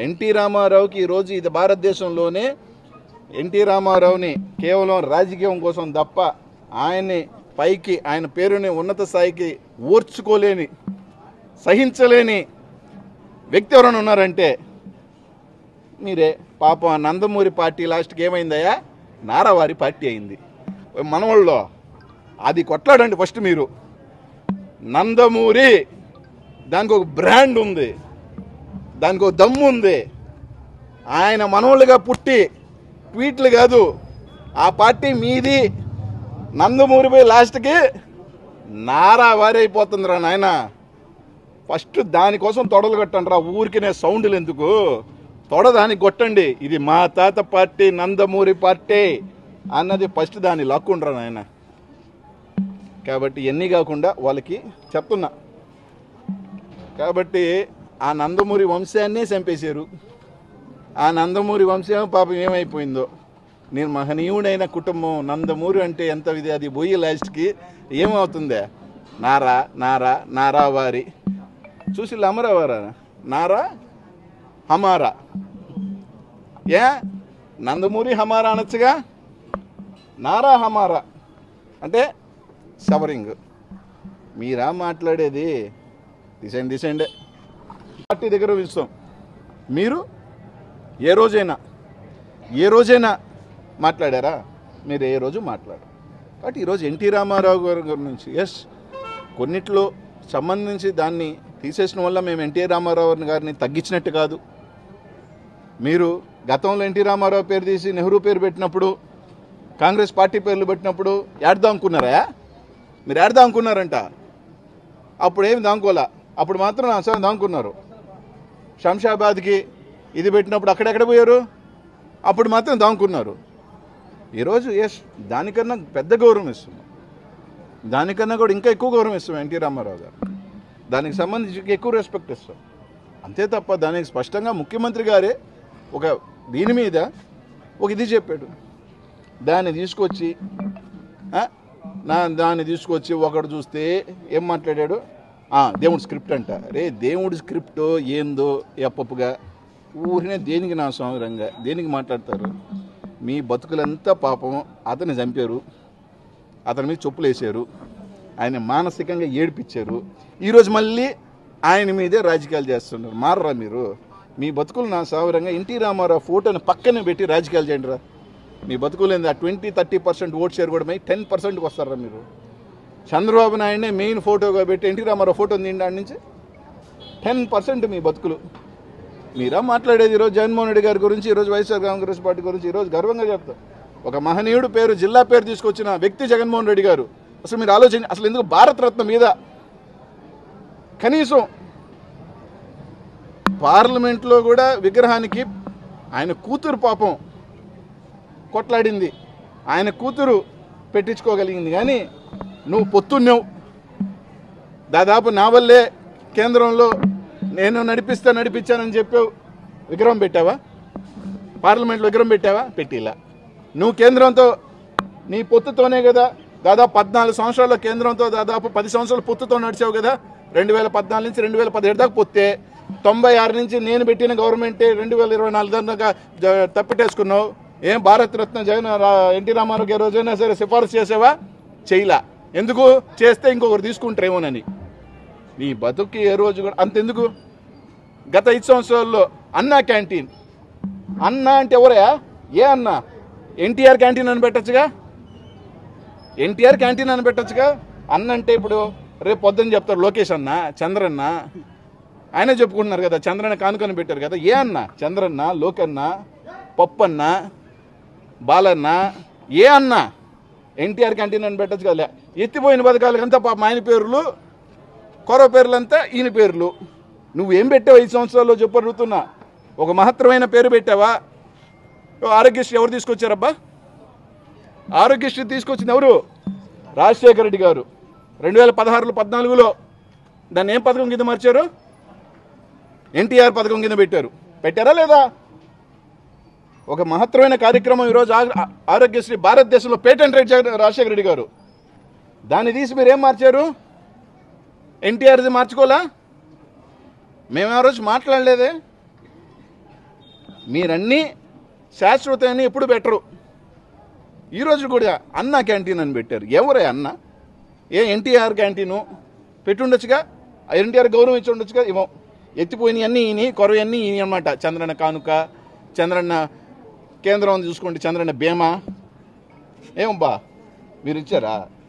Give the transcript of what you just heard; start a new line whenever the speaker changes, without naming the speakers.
NT రామారావుకి ఈరోజు ఇది భారతదేశంలోనే ఎన్టీ రామారావుని కేవలం రాజకీయం కోసం తప్ప ఆయన్ని పైకి ఆయన పేరుని ఉన్నత స్థాయికి ఓర్చుకోలేని సహించలేని వ్యక్తి ఎవరైనా ఉన్నారంటే మీరే పాపం ఆ నందమూరి పార్టీ లాస్ట్కి ఏమైందయ్యా నారావారి పార్టీ అయింది మనవాళ్ళలో అది కొట్లాడండి ఫస్ట్ మీరు నందమూరి దానికి ఒక బ్రాండ్ ఉంది దానికి ఒక దమ్ము ఉంది ఆయన మనోళ్ళుగా పుట్టి ట్వీట్లు కాదు ఆ పార్టీ మీది నందమూరిపై లాస్ట్కి నారా వారి అయిపోతుందిరా నాయన ఫస్ట్ దానికోసం తొడలు కట్టండి రా ఊరికినే సౌండ్లు ఎందుకు తొడ దానికి కొట్టండి ఇది మా తాత పార్టీ నందమూరి పార్టీ అన్నది ఫస్ట్ దాన్ని లాక్కుండ్రా నాయన కాబట్టి ఎన్ని కాకుండా వాళ్ళకి చెప్తున్నా కాబట్టి ఆ నందమూరి వంశాన్నే చంపేశారు ఆ నందమూరి వంశం పాపం ఏమైపోయిందో నేను మహనీయుడైన కుటుంబం నందమూరి అంటే ఎంత ఇది అది పోయి లాస్ట్కి ఏమవుతుందే నారా నారా నారా వారి చూసి అమరావారా నారా హమారా ఏ నందమూరి హమారా అనొచ్చుగా నారా హమారా అంటే సవరింగ్ మీరా మాట్లాడేది దిశండి దిశండే పార్టీ దగ్గర ఇస్తాం మీరు ఏ రోజైనా ఏ రోజైనా మాట్లాడారా మీరు ఏ రోజు మాట్లాడారు కాబట్టి ఈరోజు ఎన్టీ రామారావు గారి గురించి ఎస్ కొన్నిట్లో సంబంధించి దాన్ని తీసేసిన వల్ల మేము ఎన్టీ రామారావు గారిని తగ్గించినట్టు కాదు మీరు గతంలో ఎన్టీ రామారావు పేరు తీసి నెహ్రూ పేరు పెట్టినప్పుడు కాంగ్రెస్ పార్టీ పేర్లు పెట్టినప్పుడు ఏడదాం అనుకున్నారా మీరు ఏడదాం అనుకున్నారంట అప్పుడు ఏమి దాంకోలా అప్పుడు మాత్రం అసలు దాంకున్నారు శంషాబాద్కి ఇది పెట్టినప్పుడు అక్కడెక్కడ పోయారు అప్పుడు మాత్రం దాంకున్నారు ఈరోజు ఎస్ దానికన్నా పెద్ద గౌరవం ఇస్తున్నాం దానికన్నా కూడా ఇంకా ఎక్కువ గౌరవం ఇస్తాం ఎన్టీ రామారావు గారు దానికి సంబంధించి ఇంకా ఎక్కువ రెస్పెక్ట్ ఇస్తాం అంతే తప్ప దానికి స్పష్టంగా ముఖ్యమంత్రి గారే ఒక దీని మీద ఒక ఇది చెప్పాడు దాన్ని తీసుకొచ్చి ఆ, నా దాన్ని తీసుకొచ్చి ఒకడు చూస్తే ఏం మాట్లాడాడు ఆ, దేవుడి స్క్రిప్ట్ అంట రే దేవుడి స్క్రిప్ట్ ఏందో ఎప్పప్పుగా ఊరినే దేనికి నా సౌరంగా దేనికి మాట్లాడతారు మీ బతుకులంతా పాపం అతన్ని చంపారు అతని మీద చెప్పులు వేసారు ఆయన మానసికంగా ఏడిపించారు ఈరోజు మళ్ళీ ఆయన మీదే రాజకీయాలు చేస్తున్నారు మారరా మీరు మీ బతుకులు నా సావరంగా ఎన్టీ రామారావు ఫోటోని పక్కనే పెట్టి రాజకీయాలు చేయండి రా మీ బతుకులు ఏంది ఆ twenty thirty percent vote share కూడా టెన్ పర్సెంట్కి వస్తారా మీరు చంద్రబాబు నాయుడునే మెయిన్ ఫోటోగా పెట్టి ఎన్టీ రామారావు ఫోటో ఉంది ఆడి నుంచి టెన్ పర్సెంట్ మీ బతుకులు మీరా మాట్లాడేది ఈరోజు జగన్మోహన్ రెడ్డి గారి గురించి ఈరోజు వైఎస్ఆర్ కాంగ్రెస్ పార్టీ గురించి ఈరోజు గర్వంగా చెప్తాం ఒక మహనీయుడు పేరు జిల్లా పేరు తీసుకొచ్చిన వ్యక్తి జగన్మోహన్ రెడ్డి గారు అసలు మీరు ఆలోచన అసలు ఎందుకు భారతరత్న మీద కనీసం పార్లమెంట్లో కూడా విగ్రహానికి ఆయన కూతురు పాపం కొట్లాడింది ఆయన కూతురు పెట్టించుకోగలిగింది కానీ నువ్వు పొత్తున్నావు దాదాపు నా వల్లే కేంద్రంలో నేను నడిపిస్తా నడిపించానని చెప్పావు విగ్రహం పెట్టావా పార్లమెంట్లో విగ్రహం పెట్టావా పెట్టిలా నువ్వు కేంద్రంతో నీ పొత్తుతోనే కదా దాదాపు పద్నాలుగు సంవత్సరాల కేంద్రంతో దాదాపు పది సంవత్సరాల పొత్తుతో నడిచావు కదా రెండు వేల పద్నాలుగు నుంచి రెండు వేల పదిహేడు దాకా పొత్తే తొంభై ఆరు నుంచి నేను పెట్టిన గవర్నమెంటే రెండు వేల ఇరవై నాలుగు దాకా జ- తప్పిటేసుకున్నావు ఏం భారత రత్న జగన్ రా- ఎన్టీ రామారావుకి ఏ రోజైనా సరే సిఫారసు చేసావా చేయలా ఎందుకు చేస్తే ఇంకొకరు తీసుకుంటారేమోనని నీ బతుక్కి ఏ రోజు కూడా అంతెందుకు గత ఐదు సంవత్సరాల్లో అన్నా క్యాంటీన్ అన్న అంటే ఎవరయా ఏ అన్న ఎన్టీఆర్ క్యాంటీన్ అని పెట్టచ్చుగా ఎన్టీఆర్ క్యాంటీన్ అని పెట్టచ్చుగా అన్న అంటే ఇప్పుడు రేపు పొద్దున్న చెప్తారు లోకేష్ అన్న చంద్రన్న ఆయనే చెప్పుకుంటున్నారు కదా చంద్రన్న కానుకొని పెట్టారు కదా ఏ అన్న చంద్రన్న లోకన్న పప్పన్న బాలన్న ఏ అన్న ఎన్టీఆర్ క్యాంటీన్ అని పెట్టచ్చు కదా ఎత్తిపోయిన పథకాలకంతా పాపం ఆయన పేర్లు కొరవ పేర్లంతా ఈయన పేర్లు నువ్వేం పెట్టావు ఐదు సంవత్సరాల్లో చెప్పు అడుగుతున్నా ఒక మహత్తరమైన పేరు పెట్టావా ఓ ఆరోగ్యశ్రీ ఎవరు తీసుకొచ్చారబ్బా ఆరోగ్యశ్రీ తీసుకొచ్చింది ఎవరు రాజశేఖర రెడ్డి గారు రెండు వేల పదహారులో పద్నాలుగులో దాన్ని ఏం పథకం కింద మార్చారు ఎన్టీఆర్ పథకం కింద పెట్టారు పెట్టారా లేదా ఒక మహత్తరమైన కార్యక్రమం ఈరోజు ఆ- ఆరోగ్యశ్రీ భారతదేశంలో పేటెంట్ రైట్ జగన్- రాజశేఖర రెడ్డి గారు దాన్ని తీసి మీరు ఏం మార్చారు ఎన్టీఆర్ది మార్చుకోలా మేము ఆ రోజు మాట్లాడలేదే మీరన్నీ శాశ్వతమని ఎప్పుడు పెట్టరు ఈరోజు కూడా అన్న క్యాంటీన్ అని పెట్టారు ఎవరే అన్న ఏ ఎన్టీఆర్ క్యాంటీను పెట్టుండొచ్చుగా ఎన్టీఆర్ గౌరవం ఇచ్చి ఉండొచ్చుగా ఇవ్వం ఎత్తిపోయినవన్నీ ఈయన కొరవన్నీ ఈయన అనమాట చంద్రన్న కానుక చంద్రన్న కేంద్రం చూసుకోండి చంద్రన్న బీమా ఏం బా మీరు ఇచ్చారా